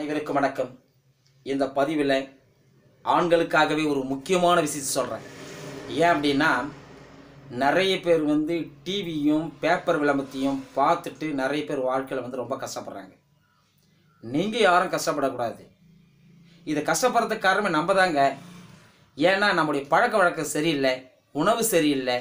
அனைவருக்கும் வணக்கம் இந்த பதிவில் ஆண்களுக்காகவே ஒரு முக்கியமான விஷயத்தை சொல்கிறேன் ஏன் அப்படின்னா நிறைய பேர் வந்து டிவியும் பேப்பர் விளம்பரத்தையும் பார்த்துட்டு நிறைய பேர் வாழ்க்கையில் வந்து ரொம்ப கஷ்டப்படுறாங்க நீங்கள் யாரும் கஷ்டப்படக்கூடாது இது கஷ்டப்படுறதுக்கு காரணமே நம்ம தாங்க ஏன்னா நம்முடைய பழக்க வழக்கம் சரியில்லை உணவு சரியில்லை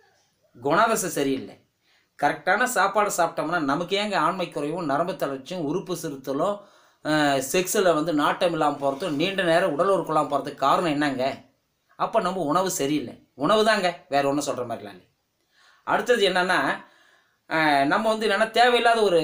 குணாதசை சரியில்லை கரெக்டான சாப்பாடு சாப்பிட்டோம்னா நமக்கு ஏங்க ஆண்மை குறைவும் நரம்பு தளர்ச்சியும் உறுப்பு சிறுத்தலும் செக்ஸில் வந்து நாட்டம் இல்லாமல் போகிறதும் நீண்ட நேரம் உடல் உறுக்கலாம் போகிறதுக்கு காரணம் என்னங்க அப்போ நம்ம உணவு சரியில்லை உணவு தாங்க வேறு ஒன்றும் சொல்கிற மாதிரிலாம் இல்லை அடுத்தது என்னென்னா நம்ம வந்து என்னென்னா தேவையில்லாத ஒரு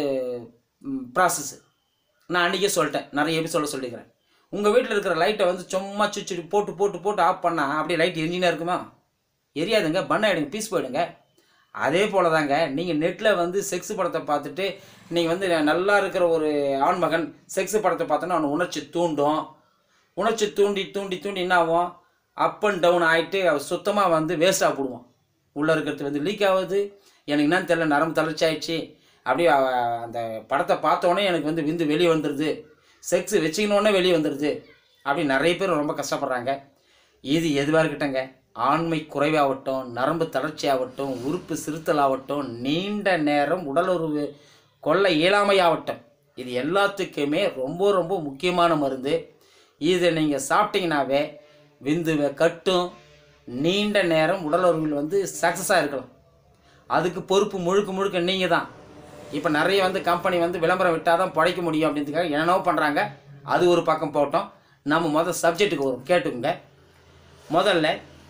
ப்ராசஸ் நான் அன்றைக்கே சொல்லிட்டேன் நிறைய எபிசோட சொல்லிக்கிறேன் உங்கள் வீட்டில் இருக்கிற லைட்டை வந்து சும்மா சுவிட்சு போட்டு போட்டு போட்டு ஆஃப் பண்ணால் அப்படியே லைட் எரிஞ்சினே இருக்குமா எரியாதுங்க பண்ண ஆகிடுங்க பீஸ் போயிடுங்க அதே போல தாங்க நீங்கள் நெட்டில் வந்து செக்ஸ் படத்தை பார்த்துட்டு நீங்கள் வந்து நல்லா இருக்கிற ஒரு ஆண்மகன் செக்ஸ் படத்தை பார்த்தோன்னா அவனை உணர்ச்சி தூண்டும் உணர்ச்சி தூண்டி தூண்டி தூண்டி என்ன ஆகும் அப் அண்ட் டவுன் ஆகிட்டு அவன் சுத்தமாக வந்து வேஸ்ட்டாக போடுவான் உள்ளே இருக்கிறது வந்து லீக் ஆகுது எனக்கு என்னன்னு தெரியல நரம்பு தளர்ச்சி ஆயிடுச்சு அப்படியே அவ- அந்த படத்தை பார்த்தோன்னே எனக்கு வந்து விந்து வெளியே வந்துடுது செக்ஸ் வச்சுக்கணுன்னே வெளியே வந்துடுது அப்படி நிறைய பேர் ரொம்ப கஷ்டப்படுறாங்க இது எதுவாக இருக்கட்டுங்க ஆண்மை குறைவாகட்டும் நரம்பு தளர்ச்சி ஆகட்டும் உறுப்பு சிறுத்தல் ஆகட்டும் நீண்ட நேரம் உடலுறவு கொள்ள இயலாமையாகட்டும் இது எல்லாத்துக்குமே ரொம்ப ரொம்ப முக்கியமான மருந்து இதை நீங்கள் சாப்பிட்டீங்கன்னாவே விந்துவை கட்டும் நீண்ட நேரம் உடலுறவில் வந்து சக்ஸஸாக இருக்கலாம் அதுக்கு பொறுப்பு முழுக்க முழுக்க நீங்கள் தான் இப்போ நிறைய வந்து கம்பெனி வந்து விளம்பரம் விட்டால் தான் பழைக்க முடியும் அப்படின்றதுக்காக என்னென்னவோ பண்ணுறாங்க அது ஒரு பக்கம் போட்டோம் நம்ம முதல் சப்ஜெக்ட்டுக்கு வரும் கேட்டுக்குங்க முதல்ல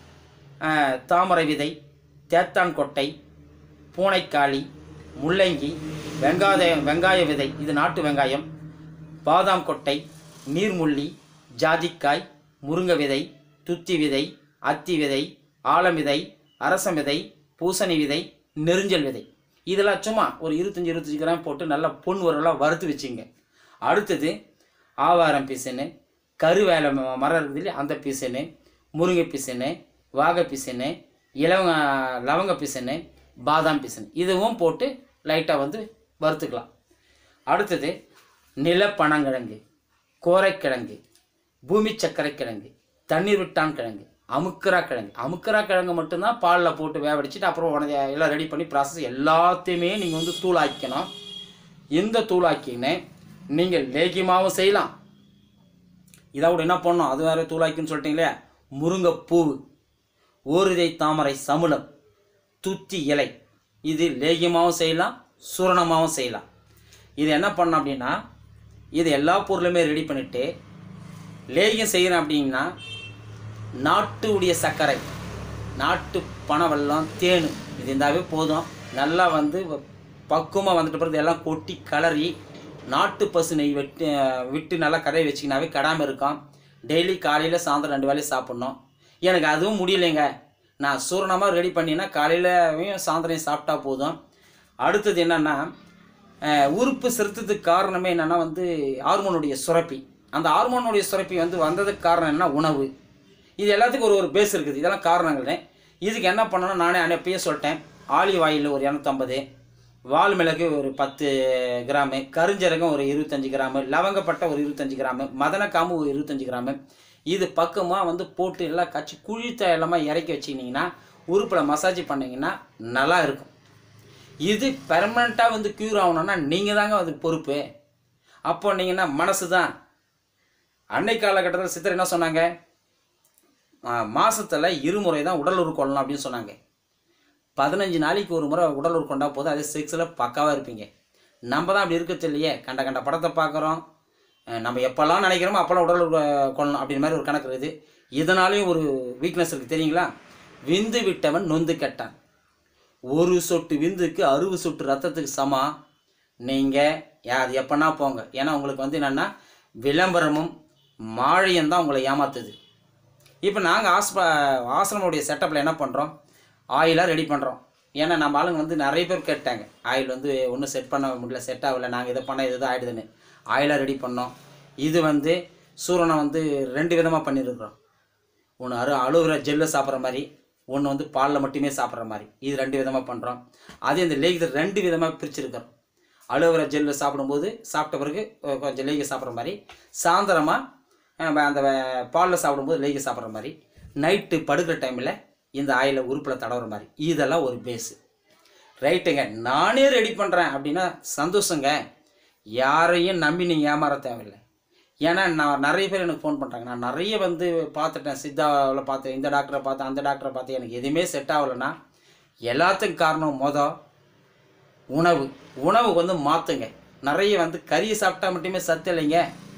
அஹ், தாமரை விதை தேத்தான் கொட்டை பூனைக்காளி முள்ளங்கி வெங்காய வெங்காய விதை இது நாட்டு வெங்காயம் பாதாம் கொட்டை நீர்முள்ளி ஜாதிக்காய் முருங்கை விதை துத்தி விதை அத்தி விதை ஆலம் விதை அரசம் விதை பூசணி விதை நெருஞ்சல் விதை இதெல்லாம் சும்மா ஒரு இருபத்தஞ்சி இருபத்தஞ்சி கிராம் போட்டு நல்லா பொன் உரலாம் வறுத்து வச்சுங்க அடுத்தது ஆவாரம் பிசுன்னு கருவேலை ம- மரம் இருக்குது இல்லையா அந்த பிசுன்னு முருங்கை பிசுன்னு வாகை பிசுன்னு இலவங்க லவங்க பிசுன்னு பாதாம் பிசுன்னு இதுவும் போட்டு லைட்டாக வந்து வறுத்துக்கலாம் அடுத்தது நிலப்பனங்கிழங்கு கோரைக்கிழங்கு பூமி சர்க்கரை கிழங்கு தண்ணீர் விட்டான் கிழங்கு அமுக்கரா கிழங்கு அமுக்கரா கிழங்கு மட்டும்தான் பாலில் போட்டு வேவடிச்சிட்டு அப்புறம் உடனே எல்லாம் ரெடி பண்ணி ப்ராசஸ் எல்லாத்தையுமே நீங்கள் வந்து தூளாக்கணும் இந்த தூளாக்கின்னு நீங்கள் லேகியமாகவும் செய்யலாம் இதோட என்ன பண்ணணும் அது வேற தூளாக்கின்னு சொல்லிட்டீங்களே முருங்கைப்பூவு ஓரிதை தாமரை சமுலம் துத்தி இலை இது லேகியமாகவும் செய்யலாம் சூரணமாகவும் செய்யலாம் இது என்ன பண்ணணும் அப்படின்னா இது எல்லா பொருளுமே ரெடி பண்ணிவிட்டு லேகியம் செய்கிறேன் அப்படின்னா நாட்டு உடைய சர்க்கரை நாட்டு பனவெல்லம் தேன் இது இருந்தாவே போதும் நல்லா வந்து பக்குவமாக வந்துட்டு பிறகு எல்லாம் கொட்டி கலரி நாட்டு பசு நெய் வெட்டு விட்டு நல்லா கரையை வச்சிங்கனாவே கடாமல் இருக்கும் டெய்லி காலையில் சாயந்தரம் ரெண்டு வேலையும் சாப்பிட்ணும் எனக்கு அதுவும் முடியலைங்க நான் சூரணமாக ரெடி பண்ணினா காலையிலையும் சாயந்தரம் சாப்பிட்டா போதும் அடுத்தது என்னென்னா அஹ், உறுப்பு செலுத்ததுக்கு காரணமே என்னென்னா வந்து ஹார்மோனுடைய சுரப்பி அந்த ஹார்மோனுடைய சுரப்பி வந்து வந்ததுக்கு காரணம் என்ன உணவு இது எல்லாத்துக்கும் ஒரு ஒரு பேஸ் இருக்குது இதெல்லாம் காரணங்கள் இதுக்கு என்ன பண்ணணும் நானே அனுப்பியே சொல்லிட்டேன் ஆலிவ் ஆயில் ஒரு இரநூத்தம்பது வால் மிளகு ஒரு பத்து கிராமு கருஞ்சீரகம் ஒரு இருபத்தஞ்சி கிராமு லவங்கப்பட்டை ஒரு இருபத்தஞ்சி கிராமு மதனக்காம்பு ஒரு இருபத்தஞ்சி கிராமு இது பக்கமாக வந்து போட்டு எல்லாம் கச்சி குழித்த எல்லாமே இறக்கி வச்சிக்கிட்டிங்கன்னா உறுப்பில் மசாஜ் பண்ணிங்கன்னா நல்லா இருக்கும் இது பெர்மனண்ட்டாக வந்து க்யூர் ஆகணும்னா நீங்கள் தாங்க அதுக்கு பொறுப்பு அப்போ நீங்கன்னா மனசு தான் அன்னை காலகட்டத்தில் சித்தர் என்ன சொன்னாங்க மாதத்தில் இருமுறை தான் உடல் உருக்கொள்ளணும் அப்படின்னு சொன்னாங்க பதினஞ்சு நாளைக்கு ஒரு முறை உடல் உருக்கொண்டா போதும் அதே செக்ஸில் பக்காவாக இருப்பீங்க நம்ம தான் அப்படி இருக்கிறது இல்லையே கண்ட கண்ட படத்தை பார்க்குறோம் நம்ம எப்போல்லாம் நினைக்கிறோமோ அப்போல்லாம் உடல் உருக்க கொள்ளணும் அப்படின்ற மாதிரி ஒரு கணக்கு இருக்குது இதனாலேயும் ஒரு வீக்னஸ் இருக்குது தெரியுங்களா விந்து விட்டவன் நொந்து கெட்டான் ஒரு சொட்டு விந்துக்கு அறுபது சொட்டு ரத்தத்துக்கு சமம் நீங்கள் அது எப்போனா போங்க ஏன்னா உங்களுக்கு வந்து என்னென்னா விளம்பரமும் மாழையும் தான் உங்களை ஏமாத்துது இப்போ நாங்கள் ஆஸ்ப ஆசிரமோடைய செட்டப்பில் என்ன பண்ணுறோம் ஆயிலாக ரெடி பண்ணுறோம் ஏன்னா நம்ம ஆளுங்க வந்து நிறைய பேர் கேட்டாங்க ஆயில் வந்து ஒன்றும் செட் பண்ண முடியல செட் ஆகல நாங்கள் இதை பண்ண இது ஆகிடுதுன்னு ஆயிலாக ரெடி பண்ணோம் இது வந்து சூரணம் வந்து ரெண்டு விதமாக பண்ணியிருக்கிறோம் ஒன்று அரு அழுகுற ஜெல்லை சாப்பிட்ற மாதிரி ஒன்று வந்து பாலில் மட்டுமே சாப்பிட்ற மாதிரி இது ரெண்டு விதமாக பண்ணுறோம் அதே இந்த லேகியத்தை ரெண்டு விதமாக பிரிச்சிருக்கிறோம் அலோவேரா ஜெல்லு சாப்பிடும்போது சாப்பிட்ட பிறகு அஹ், கொஞ்சம் லேகி சாப்பிட்ற மாதிரி சாயந்தரமாக அந்த பாலில் சாப்பிடும்போது லேகி சாப்பிட்ற மாதிரி நைட்டு படுக்கிற டைமில் இந்த ஆயிலை உறுப்பில் தடவுற மாதிரி இதெல்லாம் ஒரு பேஸு ரைட்டுங்க நானே ரெடி பண்ணுறேன் அப்படின்னா சந்தோஷங்க யாரையும் நம்பி நீங்கள் ஏமாற தேவையில்லை ஏன்னா நான் நிறைய பேர் எனக்கு ஃபோன் பண்ணுறாங்க நான் நிறைய வந்து பார்த்துட்டேன் சித்தாவில் பார்த்தேன் இந்த டாக்டரை பார்த்தேன் அந்த டாக்டரை பார்த்தேன் எனக்கு எதுவுமே செட் ஆகலைன்னா எல்லாத்துக்கும் காரணம் மொதல் உணவு உணவு வந்து மாற்றுங்க நிறைய வந்து கறியை சாப்பிட்டா மட்டுமே சத்து இல்லைங்க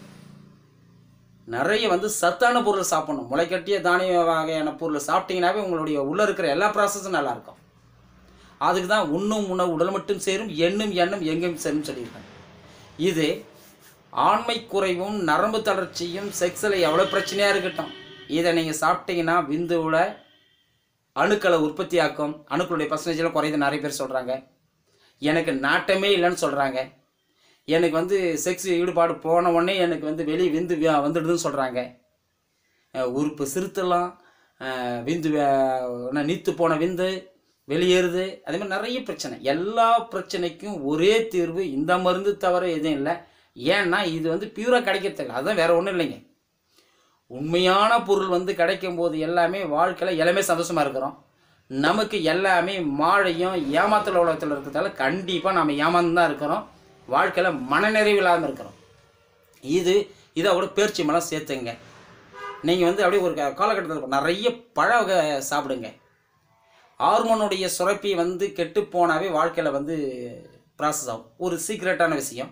நிறைய வந்து சத்தான பொருள் சாப்பிடணும் முளைக்கட்டிய தானிய வகையான பொருள் சாப்பிட்டீங்கன்னாவே உங்களுடைய உள்ளே இருக்கிற எல்லா ப்ராசஸும் நல்லாயிருக்கும் அதுக்கு தான் உண்ணும் உணவு உடல் மட்டும் சேரும் எண்ணும் எண்ணம் எங்கும் சேரும் சொல்லியிருக்காங்க இது ஆண்மை குறைவும் நரம்பு தளர்ச்சியும் செக்ஸில் எவ்வளோ பிரச்சனையாக இருக்கட்டும் இதை நீங்கள் சாப்பிட்டீங்கன்னா விந்துவில் அணுக்களை உற்பத்தியாக்கும் அணுக்களுடைய பர்சன்டேஜில் குறையுது நிறைய பேர் சொல்கிறாங்க எனக்கு நாட்டமே இல்லைன்னு சொல்கிறாங்க எனக்கு வந்து செக்ஸ் ஈடுபாடு போன உடனே எனக்கு வந்து வெளியே விந்து வி- வந்துடுதுன்னு சொல்கிறாங்க உறுப்பு சிறுத்தலாம் அஹ், விந்து வே- நீத்து போன விந்து வெளியேறுது அதே மாதிரி நிறைய பிரச்சனை எல்லா பிரச்சனைக்கும் ஒரே தீர்வு இந்த மருந்து தவிர எதுவும் இல்லை ஏன்னா இது வந்து பியூராக கிடைக்கிறதில்ல அதுதான் வேற ஒன்றும் இல்லைங்க உண்மையான பொருள் வந்து கிடைக்கும் போது எல்லாமே வாழ்க்கையில் எல்லாமே சந்தோஷமாக இருக்கிறோம் நமக்கு எல்லாமே மாழையும் ஏமாத்தல் உலகத்தில் இருக்கிறதால கண்டிப்பாக நம்ம ஏமாந்து தான் இருக்கிறோம் வாழ்க்கையில் மனநிறைவு இல்லாமல் இருக்கிறோம் இது இதை கூட பேர்ச்சி மலம் சேர்த்துங்க நீங்கள் வந்து அப்படியே ஒரு கா- காலகட்டத்தில் நிறைய பழ வகை சாப்பிடுங்க ஹார்மோனுடைய சுரப்பி வந்து கெட்டு போனாவே வாழ்க்கையில் வந்து ப்ராசஸ் ஆகும் ஒரு சீக்ரெட்டான விஷயம்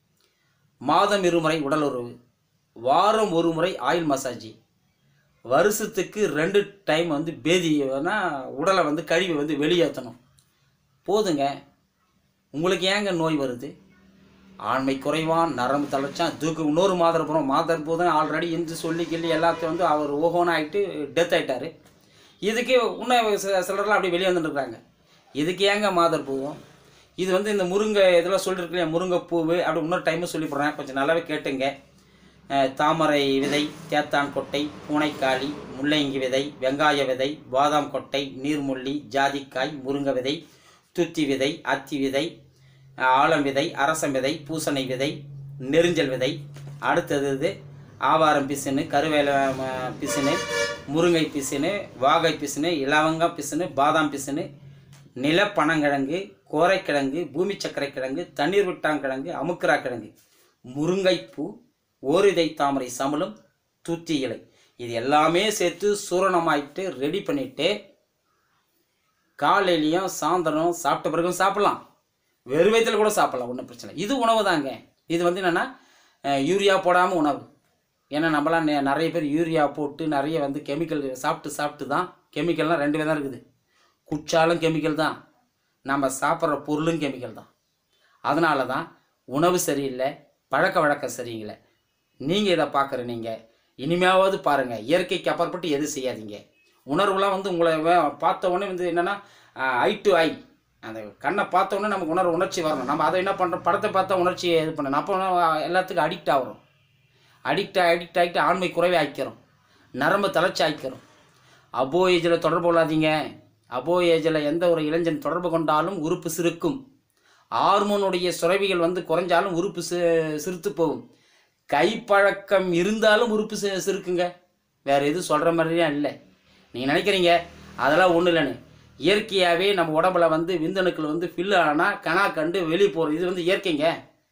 மாதம் இருமுறை உடல் உறவு வாரம் ஒரு முறை ஆயில் மசாஜ் வருஷத்துக்கு ரெண்டு டைம் வந்து பேதினா உடலை வந்து கழிவை வந்து வெளியேற்றணும் போதுங்க உங்களுக்கு ஏங்க நோய் வருது ஆண்மை குறைவான் நரம்பு தளர்ச்சான் தூக்கு இன்னொரு மாதர்புறம் மாதர்பூதம் ஆல்ரெடி இருந்து சொல்லி கிள்ளி எல்லாத்தையும் வந்து அவர் ஓகோன்னு ஆகிட்டு டெத் ஆயிட்டாரு இதுக்கு இன்னும் சில- சிலர்லாம் அப்படி வெளியே வந்துருக்காங்க இதுக்கு ஏங்க மாதர்பூதம் இது வந்து இந்த முருங்கை இதெல்லாம் சொல்லியிருக்கலையா முருங்கைப்பூவு அப்படி இன்னொரு டைமும் சொல்லி போடுறேன் கொஞ்சம் நல்லாவே கேட்டுங்க அஹ், தாமரை விதை தேத்தான் கொட்டை பூனைக்காளி முள்ளங்கி விதை வெங்காய விதை பாதாம் கொட்டை நீர்முள்ளி ஜாதிக்காய் முருங்கை விதை துத்தி விதை அத்தி விதை அஹ், ஆலம் விதை அரசம் விதை பூசணி விதை நெரிஞ்சல் விதை அடுத்தது இது ஆவாரம் பிசுனு கருவேல ம- பிசுனு முருங்கை பிசுனு வாகை பிசுனு இலவங்கம் பிசுனு பாதாம் பிசுனு நிலப்பனங்கிழங்கு கோரைக்கிழங்கு பூமி சர்க்கரை கிழங்கு தண்ணீர் விட்டாங்கிழங்கு அமுக்குரா கிழங்கு முருங்கைப்பூ ஓரிதை தாமரை சமலும் தூத்தி இலை இது எல்லாமே சேர்த்து சூரணமாயிட்டு ரெடி பண்ணிட்டு காலையிலையும் சாயந்தரம் சாப்பிட்ட பிறகும் சாப்பிடலாம் வெறும் வயித்துல கூட சாப்பிடலாம் ஒன்றும் பிரச்சனை இல்லை. இது உணவு தாங்க இது வந்து என்னென்னா யூரியா போடாமல் உணவு ஏன்னா நம்மளாம் நெ- நிறைய பேர் யூரியா போட்டு நிறைய வந்து கெமிக்கல் சாப்பிட்டு சாப்பிட்டு தான் கெமிக்கல்லாம் ரெண்டு விதம் இருக்குது குச்சாலும் கெமிக்கல் தான் நம்ம சாப்பிட்ற பொருளும் கெமிக்கல் தான் அதனால தான் உணவு சரியில்லை பழக்க வழக்கம் சரியில்லை நீங்கள் இதை பார்க்குற நீங்கள் இனிமையாவது பாருங்கள் இயற்கைக்கு அப்பாற்பட்டு எதுவும் செய்யாதீங்க உணர்வுலாம் வந்து உங்களை வே- பார்த்த உடனே வந்து என்னென்னா ஐ டு ஐ அந்த கண்ணை பார்த்த உடனே நமக்கு உணர்வு உணர்ச்சி வரணும் நம்ம அதை என்ன பண்ணுறோம் படத்தை பார்த்தா உணர்ச்சியை இது பண்ணணும் அப்போ எல்லாத்துக்கும் அடிக்ட் ஆகிறோம் அடிக்ட் அடிக்ட் ஆகிட்டு ஆண்மை குறைவே ஆக்கிக்கிறோம் நரம்பு தளர்ச்சி ஆக்கிக்கிறோம் அபோ ஏஜில் தொடர்பு கொள்ளாதீங்க அபோ ஏஜில் எந்த ஒரு இளைஞன் தொடர்பு கொண்டாலும் உறுப்பு சிறுக்கும் ஹார்மோனுடைய சுரவிகள் வந்து குறைஞ்சாலும் உறுப்பு சி சிறுத்து போகும் கைப்பழக்கம் இருந்தாலும் உறுப்பு சி சிறுக்குங்க வேற எதுவும் சொல்கிற மாதிரியே இல்லை நீங்கள் நினைக்கிறீங்க அதெல்லாம் ஒன்றும் இல்லைன்னு இயற்கையாகவே நம்ம உடம்புல வந்து விந்தணுக்கள் வந்து ஃபில் ஆனால் கணா கண்டு வெளியே போகிறது இது வந்து இயற்கைங்க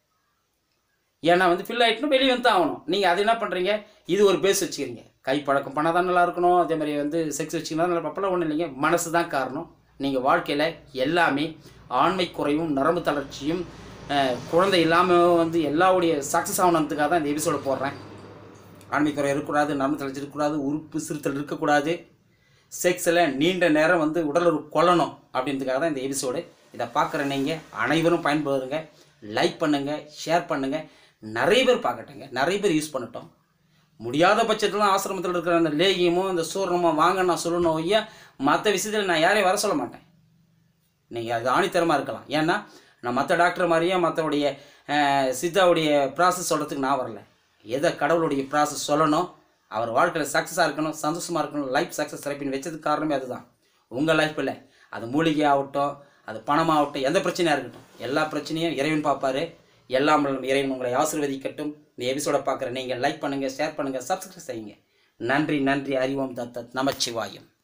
ஏன்னா வந்து ஃபில் ஆகிட்டுனா வெளியே வந்து தான் ஆகணும் நீங்கள் அது என்ன பண்ணுறீங்க இது ஒரு பேஸ் வச்சுக்கிறீங்க கை பழக்கம் பண்ணால் தான் நல்லா இருக்கணும் அதே மாதிரி வந்து செக்ஸ் வச்சுக்கினா நல்லா அப்பெல்லாம் ஒன்றும் இல்லைங்க மனசு தான் காரணம் நீங்கள் வாழ்க்கையில் எல்லாமே ஆண்மை குறைவும் நரம்பு தளர்ச்சியும் அஹ், குழந்தை இல்லாமல் வந்து எல்லாவுடைய சக்ஸஸ் ஆகணுன்றதுக்காக தான் இந்த எபிசோடு போடுறேன் ஆண்மை குறை இருக்கக்கூடாது நரம்பு தளர்ச்சி இருக்கக்கூடாது உறுப்பு சிறுத்தல் இருக்கக்கூடாது செக்ஸில் நீண்ட நேரம் வந்து உடல் ஒரு கொல்லணும் அப்படின்றதுக்காக தான் இந்த எபிசோடு இதை பார்க்குற நீங்கள் அனைவரும் பயன்படுங்க லைக் பண்ணுங்கள் ஷேர் பண்ணுங்கள் நிறைய பேர் பார்க்கட்டுங்க நிறைய பேர் யூஸ் பண்ணட்டும் முடியாத பட்சத்தில் ஆசிரமத்தில் இருக்கிற அந்த லேகியமும் அந்த சூரணமோ வாங்க நான் சொல்லணும் ஐயா மற்ற விஷயத்தில் நான் யாரையும் வர சொல்ல மாட்டேன் நீங்கள் அது ஆணித்தரமாக இருக்கலாம் ஏன்னா நான் மற்ற டாக்டர் மாதிரியே மற்றவுடைய சித்தாவுடைய ப்ராசஸ் சொல்கிறதுக்கு நான் வரல எதை கடவுளுடைய ப்ராசஸ் சொல்லணும் அவர் வாழ்க்கையில் சக்ஸஸாக இருக்கணும் சந்தோஷமாக இருக்கணும் லைஃப் சக்ஸஸ் தெரப்பின்னு வச்சதுக்கு காரணமே அதுதான் உங்கள் லைஃப்பில் அது மூலிகை ஆகட்டும் அது பணமாகட்டும் எந்த பிரச்சனையாக இருக்கட்டும் எல்லா பிரச்சனையும் இறைவன் பார்ப்பாரு எல்லாம் வல்ல இறைவன் உங்களை ஆசீர்வதிக்கட்டும் இந்த எபிசோட பார்க்குற நீங்கள் லைக் பண்ணுங்கள் ஷேர் பண்ணுங்கள் சப்ஸ்கிரைப் செய்யுங்க நன்றி நன்றி அறிவோம் தத்தத் நமச்சிவாயம்